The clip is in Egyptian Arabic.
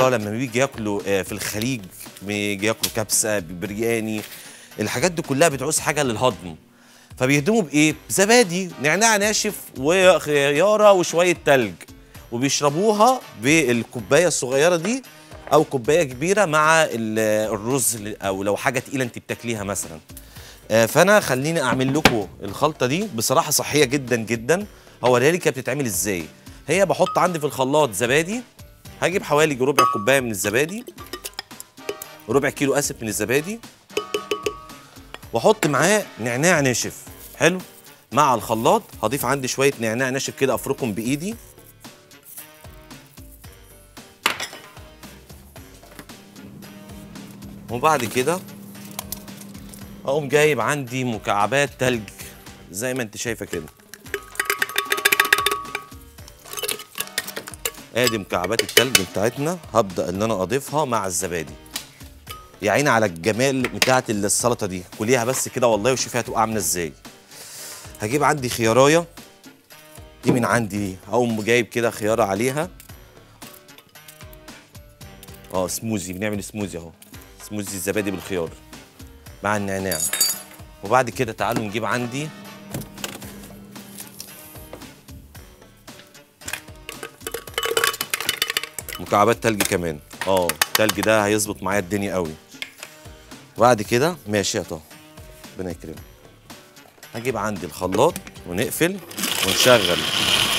بره لما بيجي ياكلوا آه، في الخليج بيجي ياكلوا كبسه برياني الحاجات دي كلها بتعوز حاجه للهضم فبيهدموا بايه زبادي نعناع ناشف وخياره وشويه تلج وبيشربوها بالكوبايه الصغيره دي او كوبايه كبيره مع ال- الرز ل- او لو حاجه تقيله انت بتاكليها مثلا آه، فانا خليني اعمل لكم الخلطه دي بصراحه صحيه جدا جدا هوريها لك هي بتتعمل ازاي هي بحط عندي في الخلاط زبادي هجيب حوالي ربع كوبايه من الزبادي ربع كيلو اسف من الزبادي واحط معاه نعناع ناشف حلو مع الخلاط هضيف عندي شويه نعناع ناشف كده افركهم بايدي وبعد كده اقوم جايب عندي مكعبات تلج زي ما انت شايفه كده ادي مكعبات التلج بتاعتنا هبدا ان انا اضيفها مع الزبادي يا عيني على الجمال بتاعت السلطه دي كليها بس كده والله وشوفيها هتبقى عامله ازاي هجيب عندي خيارايه دي من عندي اقوم جايب كده خياره عليها اه سموزي بنعمل سموزي اهو سموزي الزبادي بالخيار مع النعناع وبعد كده تعالوا نجيب عندي مكعبات تلج كمان اه التلج ده هيظبط معايا الدنيا قوي وبعد كده ماشي يا طه ربنا يكرمك هجيب عندي الخلاط ونقفل ونشغل